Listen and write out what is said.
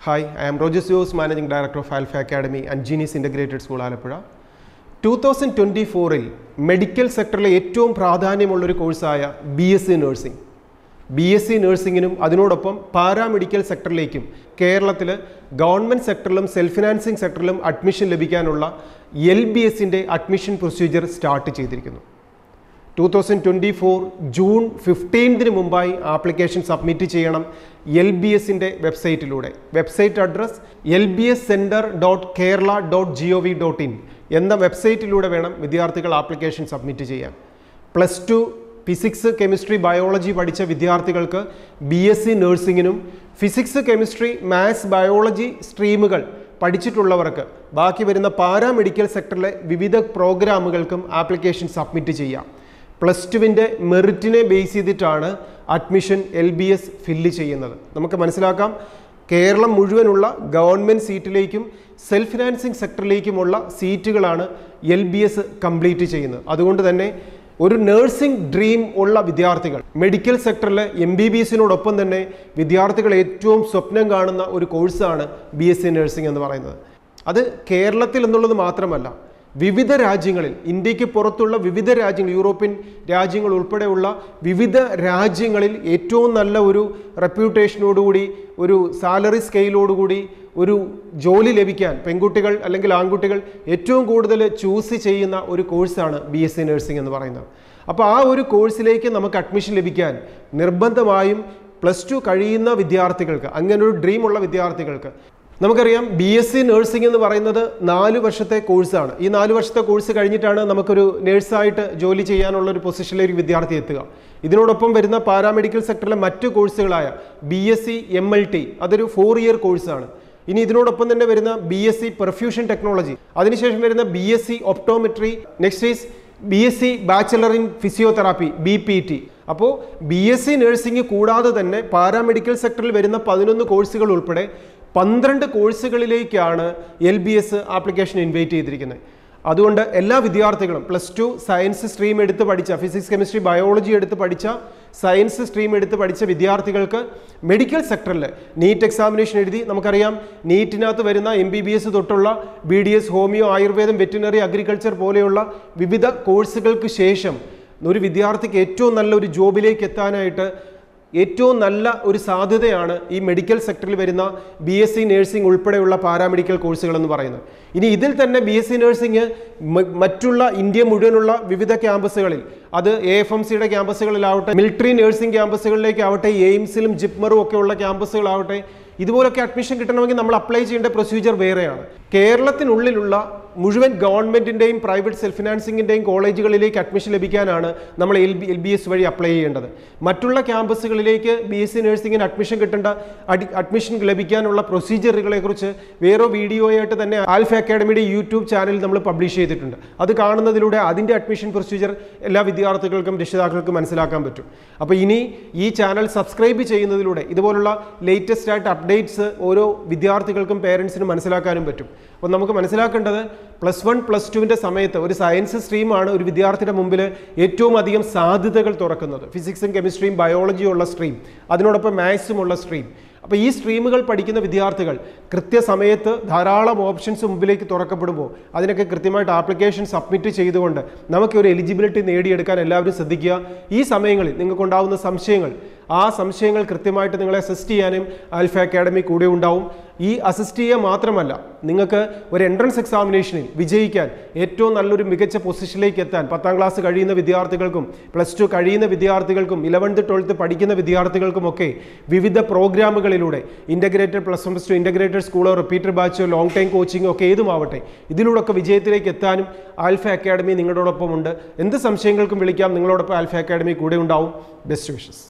Hi, I am Roger Seos, Managing Director of Alpha Academy and Genius Integrated School Alappuzha two thousand twenty ഫോറിൽ medical സെക്ടറിലെ ഏറ്റവും പ്രാധാന്യമുള്ളൊരു കോഴ്സായ B S C nursing B S C നഴ്സിംഗിനും അതിനോടൊപ്പം paramedical സെക്ടറിലേക്കും കേരളത്തിൽ ഗവൺമെൻറ് സെക്ടറിലും സെൽഫ് ഫിനാൻസിങ് സെക്ടറിലും അഡ്മിഷൻ ലഭിക്കാനുള്ള എൽ ബി എസിൻ്റെ അഡ്മിഷൻ പ്രൊസീജിയർ സ്റ്റാർട്ട് ചെയ്തിരിക്കുന്നു two thousand twenty four June ഫിഫ്റ്റീൻതിന് മുമ്പായി ആപ്ലിക്കേഷൻ സബ്മിറ്റ് ചെയ്യണം എൽ ബി എസിൻ്റെ വെബ്സൈറ്റിലൂടെ website address L B S centre dot Kerala dot G O V dot in എന്ന വെബ്സൈറ്റിലൂടെ വേണം വിദ്യാർത്ഥികൾ ആപ്ലിക്കേഷൻ സബ്മിറ്റ് ചെയ്യാൻ plus two physics chemistry biology പഠിച്ച വിദ്യാർത്ഥികൾക്ക് ബി എസ് സി നഴ്സിങ്ങിനും ഫിസിക്സ് കെമിസ്ട്രി മാത്സ് ബയോളജി സ്ട്രീമുകൾ പഠിച്ചിട്ടുള്ളവർക്ക് ബാക്കി വരുന്ന പാരാമെഡിക്കൽ സെക്ടറിലെ വിവിധ പ്രോഗ്രാമുകൾക്കും ആപ്ലിക്കേഷൻ സബ്മിറ്റ് ചെയ്യാം പ്ലസ് ടുവിൻ്റെ മെറിറ്റിനെ ബേസ് ചെയ്തിട്ടാണ് admission L B S fill ചെയ്യുന്നത് നമുക്ക് മനസ്സിലാക്കാം കേരളം മുഴുവനുള്ള ഗവൺമെൻറ് സീറ്റിലേക്കും സെൽഫ് ഫിനാൻസിങ് സെക്ടറിലേക്കുമുള്ള സീറ്റുകളാണ് എൽ ബി എസ് കംപ്ലീറ്റ് ചെയ്യുന്നത് അതുകൊണ്ട് തന്നെ ഒരു നഴ്സിംഗ് ഡ്രീം ഉള്ള വിദ്യാർത്ഥികൾ മെഡിക്കൽ സെക്ടറിൽ എം ബി ബി എസിനോടൊപ്പം തന്നെ വിദ്യാർത്ഥികൾ ഏറ്റവും സ്വപ്നം കാണുന്ന ഒരു കോഴ്സാണ് ബി എസ് സി നഴ്സിംഗ് എന്ന് പറയുന്നത് അത് കേരളത്തിൽ എന്നുള്ളത് മാത്രമല്ല വിവിധ രാജ്യങ്ങളിൽ ഇന്ത്യക്ക് പുറത്തുള്ള വിവിധ രാജ്യങ്ങൾ യൂറോപ്യൻ രാജ്യങ്ങൾ ഉൾപ്പെടെയുള്ള വിവിധ രാജ്യങ്ങളിൽ ഏറ്റവും നല്ല ഒരു റെപ്യൂട്ടേഷനോടുകൂടി ഒരു സാലറി സ്കെയിലോടുകൂടി ഒരു ജോലി ലഭിക്കാൻ പെൺകുട്ടികൾ അല്ലെങ്കിൽ ആൺകുട്ടികൾ ഏറ്റവും കൂടുതൽ ചൂസ് ചെയ്യുന്ന ഒരു കോഴ്സാണ് ബി എസ് സി നഴ്സിംഗ് എന്ന് പറയുന്നത് അപ്പോൾ ആ ഒരു കോഴ്സിലേക്ക് നമുക്ക് അഡ്മിഷൻ ലഭിക്കാൻ നിർബന്ധമായും പ്ലസ് ടു കഴിയുന്ന വിദ്യാർത്ഥികൾക്ക് അങ്ങനെ ഒരു ഡ്രീം ഉള്ള വിദ്യാർത്ഥികൾക്ക് നമുക്കറിയാം ബി എസ് സി നഴ്സിംഗ് എന്ന് പറയുന്നത് നാല് വർഷത്തെ കോഴ്സാണ് ഈ നാല് വർഷത്തെ കോഴ്സ് കഴിഞ്ഞിട്ടാണ് നമുക്കൊരു നേഴ്സായിട്ട് ജോലി ചെയ്യാനുള്ള ഒരു പൊസിഷനിലേക്ക് വിദ്യാർത്ഥി എത്തുക ഇതിനോടൊപ്പം വരുന്ന പാരാമെഡിക്കൽ സെക്ടറിലെ മറ്റു കോഴ്സുകളായ B S C M L T അതൊരു ഫോർ ഇയർ കോഴ്സാണ് ഇനി ഇതിനോടൊപ്പം തന്നെ വരുന്ന B S C perfusion technology അതിനുശേഷം വരുന്ന B S C optometry next is B S C bachelor in physiotherapy B P T അപ്പോൾ ബി എസ് സി നഴ്സിംഗ് കൂടാതെ തന്നെ പാരാമെഡിക്കൽ സെക്ടറിൽ വരുന്ന പതിനൊന്ന് കോഴ്സുകൾ ഉൾപ്പെടെ പന്ത്രണ്ട് കോഴ്സുകളിലേക്കാണ് L B S application invite ചെയ്തിരിക്കുന്നത് അതുകൊണ്ട് എല്ലാ വിദ്യാർത്ഥികളും പ്ലസ് ടു സയൻസ് സ്ട്രീം എടുത്ത് പഠിച്ച ഫിസിക്സ് കെമിസ്ട്രി ബയോളജി എടുത്ത് പഠിച്ച സയൻസ് സ്ട്രീം എടുത്ത് പഠിച്ച വിദ്യാർത്ഥികൾക്ക് മെഡിക്കൽ സെക്ടറിൽ നീറ്റ് എക്സാമിനേഷൻ എഴുതി നമുക്കറിയാം നീറ്റിനകത്ത് വരുന്ന എം ബി ബി എസ് തൊട്ടുള്ള ബി ഡി എസ് ഹോമിയോ ആയുർവേദം വെറ്റിനറി അഗ്രികൾച്ചർ പോലെയുള്ള വിവിധ കോഴ്സുകൾക്ക് ശേഷം ഒരു വിദ്യാർത്ഥിക്ക് ഏറ്റവും നല്ല ഒരു ജോബിലേക്ക് എത്താനായിട്ട് ഏറ്റവും നല്ല ഒരു സാധ്യതയാണ് ഈ മെഡിക്കൽ സെക്ടറിൽ വരുന്ന ബി എസ് സി നഴ്സിംഗ് ഉൾപ്പെടെയുള്ള പാരാമെഡിക്കൽ കോഴ്സുകൾ എന്ന് പറയുന്നത് ഇനി ഇതിൽ തന്നെ ബി എസ് സി നഴ്സിംഗ് മറ്റുള്ള ഇന്ത്യ മുഴുവനുള്ള വിവിധ ക്യാമ്പസുകളിൽ അത് എ എഫ് എം സിയുടെ ക്യാമ്പസുകളിലാവട്ടെ മിലിറ്ററി നഴ്സിംഗ് ക്യാമ്പസുകളിലേക്കാവട്ടെ എയിംസിലും ജിപ്മറും ഒക്കെ ഉള്ള ക്യാമ്പസുകളാവട്ടെ ഇതുപോലൊക്കെ അഡ്മിഷൻ കിട്ടണമെങ്കിൽ നമ്മൾ അപ്ലൈ ചെയ്യേണ്ട പ്രൊസീജിയർ വേറെയാണ് കേരളത്തിനുള്ളിലുള്ള മുഴുവൻ ഗവൺമെൻറ്റിൻ്റെയും പ്രൈവറ്റ് സെൽഫ് ഫിനാൻസിങ്ങിൻ്റെയും കോളേജുകളിലേക്ക് അഡ്മിഷൻ ലഭിക്കാനാണ് നമ്മൾ L B L B S വഴി അപ്ലൈ ചെയ്യേണ്ടത് മറ്റുള്ള ക്യാമ്പസുകളിലേക്ക് ബി എസ് സി നഴ്സിംഗിന് അഡ്മിഷൻ കിട്ടേണ്ട അഡി അഡ്മിഷൻ ലഭിക്കാനുള്ള പ്രൊസീജിയറുകളെ കുറിച്ച് വേറെ വീഡിയോയായിട്ട് തന്നെ ആൽഫ അക്കാഡമിയുടെ യൂട്യൂബ് ചാനൽ നമ്മൾ പബ്ലിഷ് ചെയ്തിട്ടുണ്ട് അത് കാണുന്നതിലൂടെ അതിൻ്റെ അഡ്മിഷൻ പ്രൊസീജിയർ എല്ലാ വിദ്യാർത്ഥികൾക്കും രക്ഷിതാക്കൾക്കും മനസ്സിലാക്കാൻ പറ്റും അപ്പോൾ ഇനി ഈ ചാനൽ സബ്സ്ക്രൈബ് ചെയ്യുന്നതിലൂടെ ഇതുപോലുള്ള ലേറ്റസ്റ്റ് ആയിട്ട് അപ്ഡേറ്റ്സ് ഓരോ വിദ്യാർത്ഥികൾക്കും പേരൻസിനും മനസ്സിലാക്കാനും പറ്റും അപ്പോൾ നമുക്ക് മനസ്സിലാക്കേണ്ടത് പ്ലസ് വൺ പ്ലസ് ടുവിൻ്റെ സമയത്ത് ഒരു സയൻസ് സ്ട്രീമാണ് ഒരു വിദ്യാർത്ഥിയുടെ മുമ്പിൽ ഏറ്റവും അധികം സാധ്യതകൾ തുറക്കുന്നത് ഫിസിക്സും കെമിസ്ട്രിയും ബയോളജിയും ഉള്ള സ്ട്രീം അതിനോടൊപ്പം മാത്സും ഉള്ള സ്ട്രീം അപ്പോൾ ഈ സ്ട്രീമുകൾ പഠിക്കുന്ന വിദ്യാർത്ഥികൾ കൃത്യസമയത്ത് ധാരാളം ഓപ്ഷൻസ് മുമ്പിലേക്ക് തുറക്കപ്പെടുമ്പോൾ അതിനൊക്കെ കൃത്യമായിട്ട് ആപ്ലിക്കേഷൻ സബ്മിറ്റ് ചെയ്തുകൊണ്ട് നമുക്ക് ഒരു എലിജിബിലിറ്റി നേടിയെടുക്കാൻ എല്ലാവരും ശ്രദ്ധിക്കുക ഈ സമയങ്ങളിൽ നിങ്ങൾക്കുണ്ടാവുന്ന സംശയങ്ങൾ ആ സംശയങ്ങൾ കൃത്യമായിട്ട് നിങ്ങളെ അസിസ്റ്റ് ചെയ്യാനും ആൽഫ അക്കാഡമി കൂടെ ഉണ്ടാവും ഈ അസിസ്റ്റ് ചെയ്യുക മാത്രമല്ല നിങ്ങൾക്ക് ഒരു എൻട്രൻസ് എക്സാമിനേഷനിൽ വിജയിക്കാൻ ഏറ്റവും നല്ലൊരു മികച്ച പൊസിഷനിലേക്ക് എത്താൻ പത്താം ക്ലാസ് കഴിയുന്ന വിദ്യാർത്ഥികൾക്കും പ്ലസ് ടു കഴിയുന്ന വിദ്യാർത്ഥികൾക്കും ഇലവൻത്ത് ട്വൽത്ത് പഠിക്കുന്ന വിദ്യാർത്ഥികൾക്കുമൊക്കെ വിവിധ പ്രോഗ്രാമുകളിലൂടെ integrated plus one plus two integrated സ്കൂളോ റിപ്പീറ്റർ ബാച്ചോ ലോങ് ടൈം കോച്ചിങ്ങോ ഒക്കെ ഏതുമാവട്ടെ ഇതിലൂടെ ഒക്കെ വിജയത്തിലേക്ക് എത്താനും ആൽഫ അക്കാഡമി നിങ്ങളോടൊപ്പം ഉണ്ട് എന്ത് സംശയങ്ങൾക്കും വിളിക്കാം നിങ്ങളോടൊപ്പം ആൽഫ അക്കാഡമി കൂടെ ഉണ്ടാവും ബെസ്റ്റ് വിഷസ്